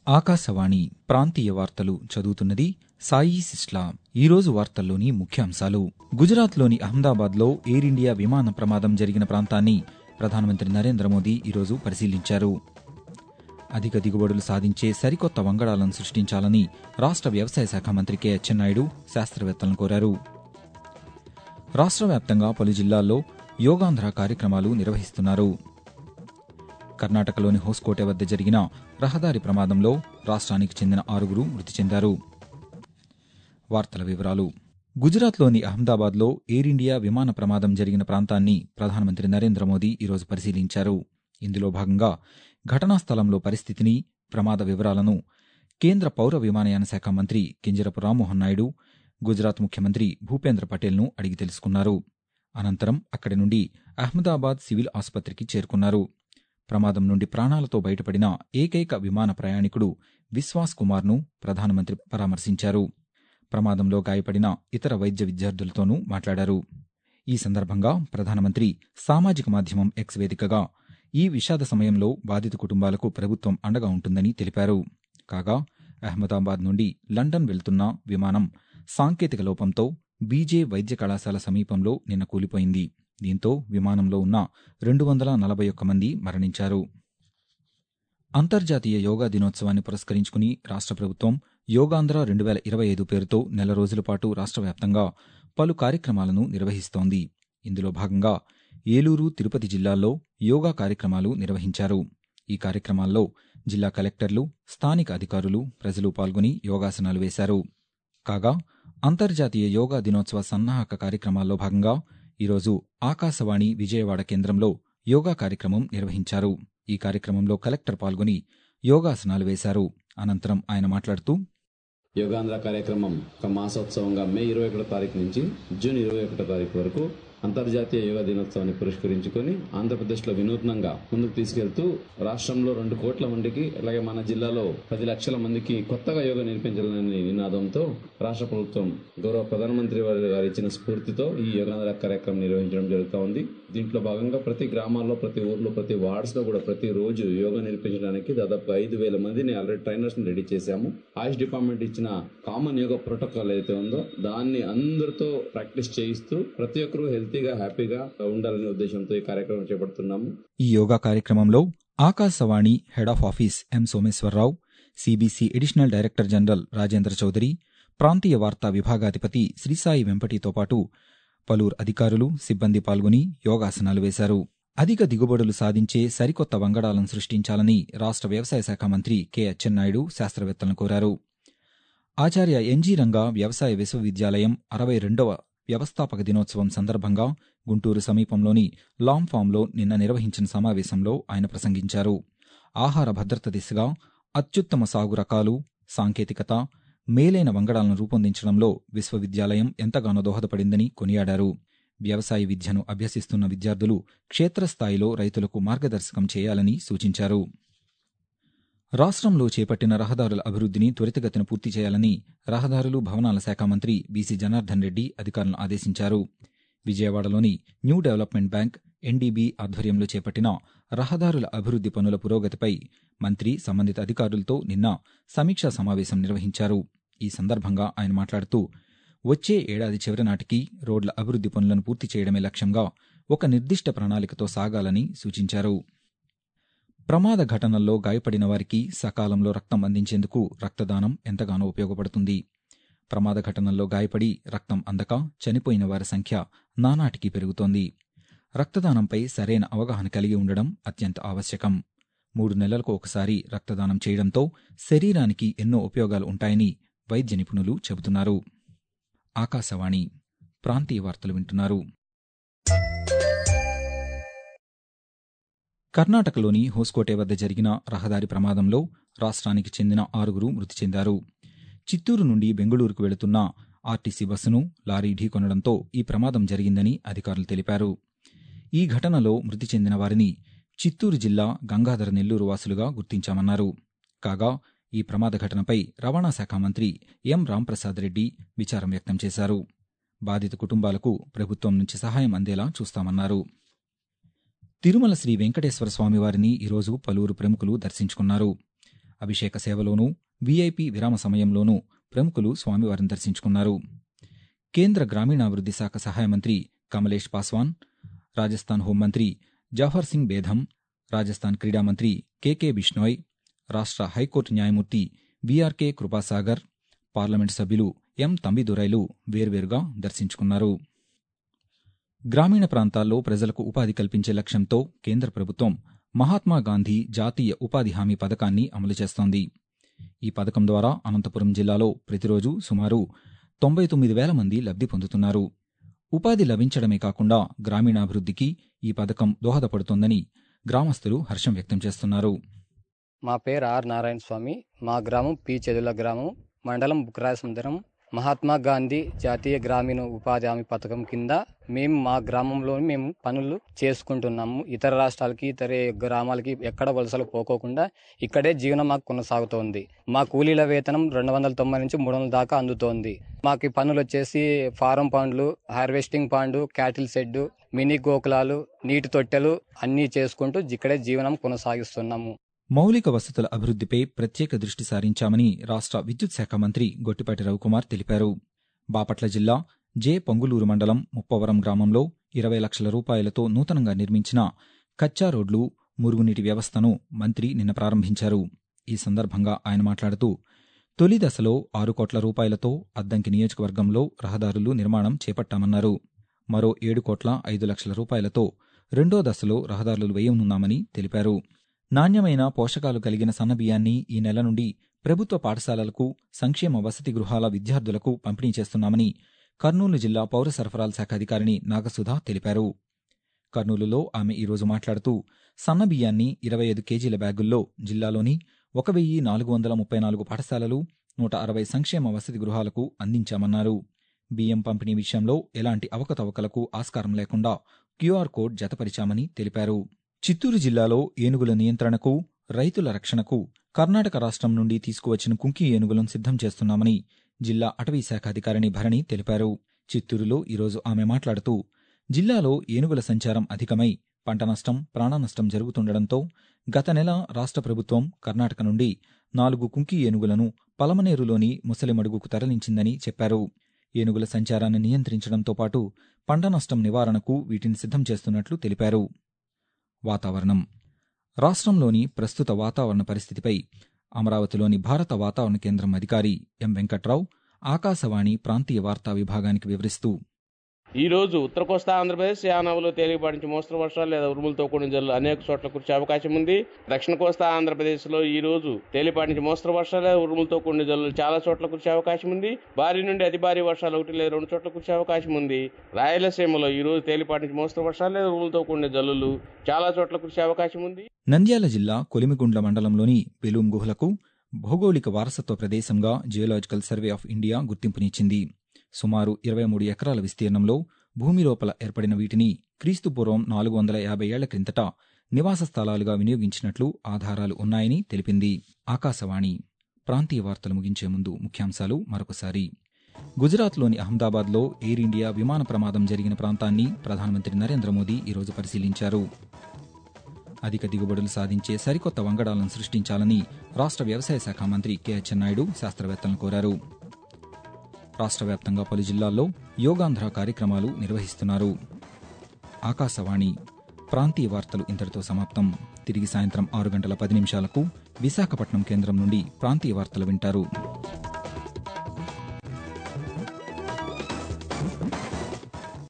ఆకాశవాణి ప్రాంతీయ వార్తలు చదువుతున్నది సాయి సిస్లా ఈరోజు వార్తల్లోని ముఖ్యాంశాలు గుజరాత్లోని అహ్మదాబాద్లో ఎయిర్ ఇండియా విమాన ప్రమాదం జరిగిన ప్రాంతాన్ని ప్రధానమంత్రి నరేంద్ర మోదీ ఈరోజు పరిశీలించారు అధిక దిగుబడులు సాధించే సరికొత్త వంగడాలను సృష్టించాలని రాష్ట్ర వ్యవసాయ శాఖ మంత్రి కె అచ్చెన్నాయుడు శాస్త్రవేత్తలను కోరారు రాష్ట్ర వ్యాప్తంగా పలు జిల్లాల్లో యోగాంధ్ర కార్యక్రమాలు నిర్వహిస్తున్నారు కర్ణాటకలోని హోస్కోటె వద్ద జరిగిన రహదారి ప్రమాదంలో రాష్ట్రానికి చెందిన ఆరుగురు మృతి చెందారు వార్తల వివరాలు గుజరాత్లోని అహ్మదాబాద్లో ఎయిర్ ఇండియా విమాన ప్రమాదం జరిగిన ప్రాంతాన్ని ప్రధానమంత్రి నరేంద్ర మోదీ ఈరోజు పరిశీలించారు ఇందులో భాగంగా ఘటనా స్థలంలో పరిస్థితిని ప్రమాద వివరాలను కేంద్ర పౌర విమానయాన శాఖ మంత్రి కింజరపు రామ్మోహన్ నాయుడు గుజరాత్ ముఖ్యమంత్రి భూపేంద్ర పటేల్ను అడిగి తెలుసుకున్నారు అనంతరం అక్కడి నుండి అహ్మదాబాద్ సివిల్ ఆసుపత్రికి చేరుకున్నారు ప్రమాదం నుండి ప్రాణాలతో బయటపడిన ఏకైక విమాన ప్రయాణికుడు విశ్వాస్ కుమార్ను ప్రధానమంత్రి పరామర్శించారు ప్రమాదంలో గాయపడిన ఇతర వైద్య విద్యార్థులతోనూ మాట్లాడారు ఈ సందర్భంగా ప్రధానమంత్రి సామాజిక మాధ్యమం ఎక్స్ వేదికగా ఈ విషాద సమయంలో బాధిత కుటుంబాలకు ప్రభుత్వం అండగా ఉంటుందని తెలిపారు కాగా అహ్మదాబాద్ నుండి లండన్ వెళ్తున్న విమానం సాంకేతిక లోపంతో బీజే వైద్య కళాశాల సమీపంలో నిన్న కూలిపోయింది దీంతో విమానంలో ఉన్న రెండు వందల నలభై ఒక్క మంది మరణించారు అంతర్జాతీయ యోగా దినోత్సవాన్ని పురస్కరించుకుని రాష్ట్ర ప్రభుత్వం యోగాంధ్ర రెండు వేల ఇరవై ఐదు పేరుతో నెల రోజుల పాటు రాష్ట్ర వ్యాప్తంగా పలు కార్యక్రమాలను నిర్వహిస్తోంది ఇందులో భాగంగా ఏలూరు తిరుపతి జిల్లాల్లో యోగా కార్యక్రమాలు నిర్వహించారు ఈ కార్యక్రమాల్లో జిల్లా కలెక్టర్లు స్థానిక అధికారులు ప్రజలు పాల్గొని యోగాసనాలు వేశారు కాగా అంతర్జాతీయ యోగా దినోత్సవ సన్నాహక కార్యక్రమాల్లో భాగంగా ఈరోజు ఆకాశవాణి విజయవాడ కేంద్రంలో యోగా కార్యక్రమం నిర్వహించారు ఈ కార్యక్రమంలో కలెక్టర్ పాల్గొని యోగాసనాలు వేశారు అనంతరం ఆయన మాట్లాడుతూ యోగాంధ్ర కార్యక్రమం ఒక మాసోత్సవంగా మే ఇరవై ఒకటో తారీఖు నుంచి జూన్ ఇరవై ఒకటో తారీఖు వరకు అంతర్జాతీయ యోగా దినోత్సవాన్ని పురస్కరించుకొని ఆంధ్రప్రదేశ్లో వినూత్నంగా ముందుకు తీసుకెళ్తూ రాష్ట్రంలో రెండు కోట్ల మందికి అలాగే మన జిల్లాలో పది లక్షల మందికి కొత్తగా యోగా నేర్పించాలనే నినాదంతో రాష్ట్ర ప్రభుత్వం గౌరవ ప్రధానమంత్రి వారి గారు ఇచ్చిన స్ఫూర్తితో ఈ యోగాంధ్ర కార్యక్రమం నిర్వహించడం జరుగుతూ ఉంది దీంట్లో భాగంగా ప్రతి గ్రామాల్లో ప్రతి ఊర్లో ప్రతి వార్డ్స్ లో కూడా ప్రతి రోజు యోగా నేర్పించడానికి దాదాపు ఐదు వేల మందిని ఆల్రెడీ ట్రైనర్స్ ని రెడీ చేశాము ఆయుష్ డిపార్ట్మెంట్ ఇచ్చిన కామన్ యోగా ప్రోటోకాల్ అయితే ఉందో దాన్ని అందరితో ప్రాక్టీస్ చేయిస్తూ ప్రతి ఒక్కరూ హెల్తీగా హ్యాపీగా ఉండాలనే ఉద్దేశంతో ఈ కార్యక్రమం చేపడుతున్నాము ఈ యోగా కార్యక్రమంలో Akashvani head of office M Someswararao CBC additional director general Rajendra Chowdary ప్రాంతీయ వార్తా విభాగాధిపతి శ్రీసాయి వెంపటితో పాటు పలువురు అధికారులు సిబ్బంది పాల్గొని యోగాసనాలు వేశారు అధిక దిగుబడులు సాధించే సరికొత్త వంగడాలను సృష్టించాలని రాష్ట్ర వ్యవసాయ శాఖ మంత్రి కె అచ్చెన్నాయుడు శాస్త్రవేత్తలను కోరారు ఆచార్య ఎన్జీ రంగా వ్యవసాయ విశ్వవిద్యాలయం అరవై రెండవ వ్యవస్థాపక దినోత్సవం సందర్భంగా గుంటూరు సమీపంలోని లాంగ్ ఫామ్లో నిన్న నిర్వహించిన సమావేశంలో ఆయన ప్రసంగించారు ఆహార భద్రత దిశగా అత్యుత్తమ సాగు రకాలు సాంకేతికత మేలైన వంగడాలను రూపొందించడంలో విశ్వవిద్యాలయం ఎంతగానో దోహదపడిందని కొనియాడారు వ్యవసాయ విద్యను అభ్యసిస్తున్న విద్యార్థులు క్షేత్రస్థాయిలో రైతులకు మార్గదర్శకం చేయాలని సూచించారు రాష్ట్రంలో చేపట్టిన రహదారుల అభివృద్ధిని త్వరితగతిన పూర్తి చేయాలని రహదారులు భవనాల శాఖ మంత్రి బీసీ జనార్దన్ రెడ్డి అధికారులను ఆదేశించారు విజయవాడలోని న్యూ డెవలప్మెంట్ బ్యాంక్ ఎన్డీబీ ఆధ్వర్యంలో చేపట్టిన రహదారుల అభివృద్ది పనుల పురోగతిపై మంత్రి సంబంధిత అధికారులతో నిన్న సమీక్షా సమావేశం నిర్వహించారు ఈ సందర్భంగా ఆయన మాట్లాడుతూ వచ్చే ఏడాది చివరి నాటికి రోడ్ల అభివృద్ది పనులను పూర్తి చేయడమే లక్ష్యంగా ఒక నిర్దిష్ట ప్రణాళికతో సాగాలని సూచించారు ప్రమాద ఘటనల్లో గాయపడిన వారికి సకాలంలో రక్తం అందించేందుకు రక్తదానం ఎంతగానో ఉపయోగపడుతుంది ప్రమాద ఘటనల్లో గాయపడి రక్తం అందక చనిపోయిన వారి సంఖ్య నానాటికి పెరుగుతోంది రక్తదానంపై సరైన అవగాహన కలిగి ఉండడం అత్యంత ఆవశ్యకం మూడు నెలలకు ఒకసారి రక్తదానం చేయడంతో శరీరానికి ఎన్నో ఉపయోగాలు ఉంటాయని వైద్య నిపుణులు చెబుతున్నారు ఆకాశవాణి ప్రాంతీయ వార్తలు వింటున్నారు కర్ణాటకలోని హోస్కోటే వద్ద జరిగిన రహదారి ప్రమాదంలో రాష్ట్రానికి చెందిన ఆరుగురు మృతి చెందారు చిత్తూరు నుండి బెంగళూరుకు వెళుతున్న ఆర్టీసీ బస్సును లారీ ఢీకొనడంతో ఈ ప్రమాదం జరిగిందని అధికారులు తెలిపారు ఈ ఘటనలో మృతి చెందిన వారిని చిత్తూరు జిల్లా గంగాధర నెల్లూరు వాసులుగా గుర్తించామన్నారు కాగా ఈ ప్రమాద ఘటనపై రవాణా శాఖ మంత్రి ఎం రాంప్రసాద్ రెడ్డి విచారం వ్యక్తం చేశారు బాధిత కుటుంబాలకు ప్రభుత్వం నుంచి సహాయం అందేలా చూస్తామన్నారు తిరుమల శ్రీ వెంకటేశ్వర స్వామివారిని ఈరోజు పలువురు ప్రముఖులు దర్శించుకున్నారు అభిషేక సేవలోనూ వీఐపీ విరామ సమయంలోనూ ప్రముఖులు స్వామివారిని దర్శించుకున్నారు కేంద్ర గ్రామీణాభివృద్ది శాఖ సహాయ మంత్రి కమలేష్ పాస్వాన్ రాజస్థాన్ హోంమంత్రి జవహర్ సింగ్ బేధం రాజస్థాన్ క్రీడా మంత్రి కెకే బిష్నోయ్ రాష్ట్ర హైకోర్టు న్యాయమూర్తి వీఆర్కే కృపాసాగర్ పార్లమెంటు సభ్యులు ఎం తంబిదురైలు వేర్వేరుగా దర్శించుకున్నారు గ్రామీణ ప్రాంతాల్లో ప్రజలకు ఉపాధి కల్పించే లక్ష్యంతో కేంద్ర ప్రభుత్వం మహాత్మా గాంధీ జాతీయ ఉపాధి హామీ పథకాన్ని అమలు చేస్తోంది ఈ పథకం ద్వారా అనంతపురం జిల్లాలో ప్రతిరోజు సుమారు తొంభై తొమ్మిది వేల మంది లబ్ధి పొందుతున్నారు ఉపాధి లభించడమే కాకుండా గ్రామీణాభివృద్ధికి ఈ పథకం దోహదపడుతోందని గ్రామస్తులు హర్షం వ్యక్తం చేస్తున్నారు మా పేరు ఆర్ నారాయణ స్వామి మా గ్రామం పి చెదుల గ్రామం మండలం బుక్రాయసుందరం మహాత్మా గాంధీ జాతీయ గ్రామీణ ఉపాధి హామీ పథకం కింద మేము మా గ్రామంలో మేము పనులు చేసుకుంటున్నాము ఇతర రాష్ట్రాలకి ఇతర గ్రామాలకి ఎక్కడ వలసలు పోకోకుండా ఇక్కడే జీవనం మాకు కొనసాగుతోంది మా కూలీల వేతనం రెండు వందల తొంభై నుంచి మూడు వందల దాకా అందుతోంది మాకు ఈ పనులు వచ్చేసి ఫారం పండ్లు harvesting pond cattle shed mini గోకులాలు నీటి తొట్టెలు అన్నీ చేసుకుంటూ ఇక్కడే జీవనం కొనసాగిస్తున్నాము మౌలిక వసతుల అభివృద్ధిపై ప్రత్యేక దృష్టి సారించామని రాష్ట్ర విద్యుత్ శాఖ మంత్రి గొట్టిపాటి రవికుమార్ తెలిపారు బాపట్ల జిల్లా జే పొంగులూరు మండలం ముప్పవరం గ్రామంలో ఇరవై లక్షల రూపాయలతో నూతనంగా నిర్మించిన కచ్చా రోడ్లు మురుగునీటి వ్యవస్థను మంత్రి నిన్న ప్రారంభించారు ఈ సందర్భంగా ఆయన మాట్లాడుతూ తొలి దశలో ఆరు కోట్ల రూపాయలతో అద్దంకి నియోజకవర్గంలో రహదారులు నిర్మాణం చేపట్టామన్నారు మరో ఏడు కోట్ల ఐదు లక్షల రూపాయలతో రెండో దశలో రహదారులు వేయనున్నామని తెలిపారు నాణ్యమైన పోషకాలు కలిగిన సన్నబియ్యాన్ని ఈ నెల నుండి ప్రభుత్వ పాఠశాలలకు సంక్షేమ వసతి గృహాల విద్యార్థులకు పంపిణీ చేస్తున్నామని కర్నూలు జిల్లా పౌర సరఫరాల శాఖ అధికారిని నాగసుధ తెలిపారు కర్నూలులో ఆమె ఈరోజు మాట్లాడుతూ సన్నబియ్యాన్ని ఇరవై ఐదు కేజీల బ్యాగుల్లో జిల్లాలోని ఒక వెయ్యి నాలుగు వందల ముప్పై నాలుగు పాఠశాలలు నూట అరవై సంక్షేమ వసతి గృహాలకు అందించామన్నారు బియ్యం పంపిణీ విషయంలో ఎలాంటి అవకతవకలకు ఆస్కారం లేకుండా క్యూఆర్ కోడ్ జతపరిచామని తెలిపారు చిత్తూరు జిల్లాలో ఏనుగుల నియంత్రణకు రైతుల రక్షణకు కర్ణాటక రాష్ట్రం నుండి తీసుకువచ్చిన కుంకి ఏనుగులను సిద్ధం చేస్తున్నామని జిల్లా అటవీ శాఖ అధికారిని భరణి తెలిపారు చిత్తూరులో ఈరోజు ఆమె మాట్లాడుతూ జిల్లాలో ఏనుగుల సంచారం అధికమై పంట నష్టం ప్రాణనష్టం జరుగుతుండటంతో గత నెల రాష్ట్ర ప్రభుత్వం కర్ణాటక నుండి నాలుగు కుంకి ఏనుగులను పలమనేరులోని ముసలిమడుగుకు తరలించిందని చెప్పారు ఏనుగుల సంచారాన్ని నియంత్రించడంతో పాటు పంట నష్టం నివారణకు వీటిని సిద్ధం చేస్తున్నట్లు తెలిపారు వాతావరణం రాష్ట్రంలోని ప్రస్తుత వాతావరణ పరిస్థితిపై అమరావతిలోని భారత వాతావరణ కేంద్రం అధికారి ఎం వెంకట్రావు ఆకాశవాణి ప్రాంతీయ వార్తా విభాగానికి వివరిస్తూ ఈ రోజు ఉత్తర కోస్తా ఆంధ్రప్రదేశ్ యానావులో తేలికపాటి నుంచి మోస్తరు వర్షాలు లేదా ఉరుములతో కూడిన జల్లు అనేక చోట్ల కురిసే అవకాశం ఉంది దక్షిణ కోస్తా ఆంధ్రప్రదేశ్ లో ఈ రోజు తేలిపాటి నుంచి మోస్తరు వర్షాలు లేదా ఉరుములతో కూడిన జల్లు చాలా చోట్ల కురిసే అవకాశం ఉంది భారీ నుండి అతి భారీ వర్షాలు ఒకటి లేదా రెండు చోట్ల కురిసే అవకాశం ఉంది రాయలసీమలో ఈ రోజు తేలిపాటి నుంచి మోస్తరు వర్షాలు లేదా ఉరుములతో కూడిన జల్లులు చాలా చోట్ల కురిసే అవకాశం ఉంది నంద్యాల జిల్లా కొలిమిగుండ్ల మండలంలోని బెలూం గుహలకు భౌగోళిక వారసత్వ ప్రదేశంగా జియోలాజికల్ సర్వే ఆఫ్ ఇండియా గుర్తింపునిచ్చింది సుమారు ఇరవై మూడు ఎకరాల విస్తీర్ణంలో భూమి లోపల ఏర్పడిన వీటిని క్రీస్తుపూర్వం నాలుగు వందల యాభై ఏళ్ల క్రిందట నివాస స్థలాలుగా వినియోగించినట్లు ఆధారాలు ఉన్నాయని తెలిపింది ఆకాశవాణి ప్రాంతీయ వార్తలు ముగించే ముందు ముఖ్యాంశాలు మరొకసారి గుజరాత్లోని అహ్మదాబాద్లో ఎయిర్ ఇండియా విమాన ప్రమాదం జరిగిన ప్రాంతాన్ని ప్రధానమంత్రి నరేంద్ర మోదీ ఈరోజు పరిశీలించారు అధిక దిగుబడులు సాధించే సరికొత్త వంగడాలను సృష్టించాలని రాష్ట్ర వ్యవసాయ శాఖ మంత్రి కె అచ్చెన్నాయుడు శాస్త్రవేత్తలను కోరారు రాష్ట్ర వ్యాప్తంగా పలు జిల్లాల్లో యోగాంధ్ర కార్యక్రమాలు నిర్వహిస్తున్నారు ఆకాశవాణి ప్రాంతీయ వార్తలు ఇంతటితో సమాప్తం తిరిగి సాయంత్రం ఆరు గంటల పది నిమిషాలకు విశాఖపట్నం కేంద్రం నుండి ప్రాంతీయ వార్తలు వింటారు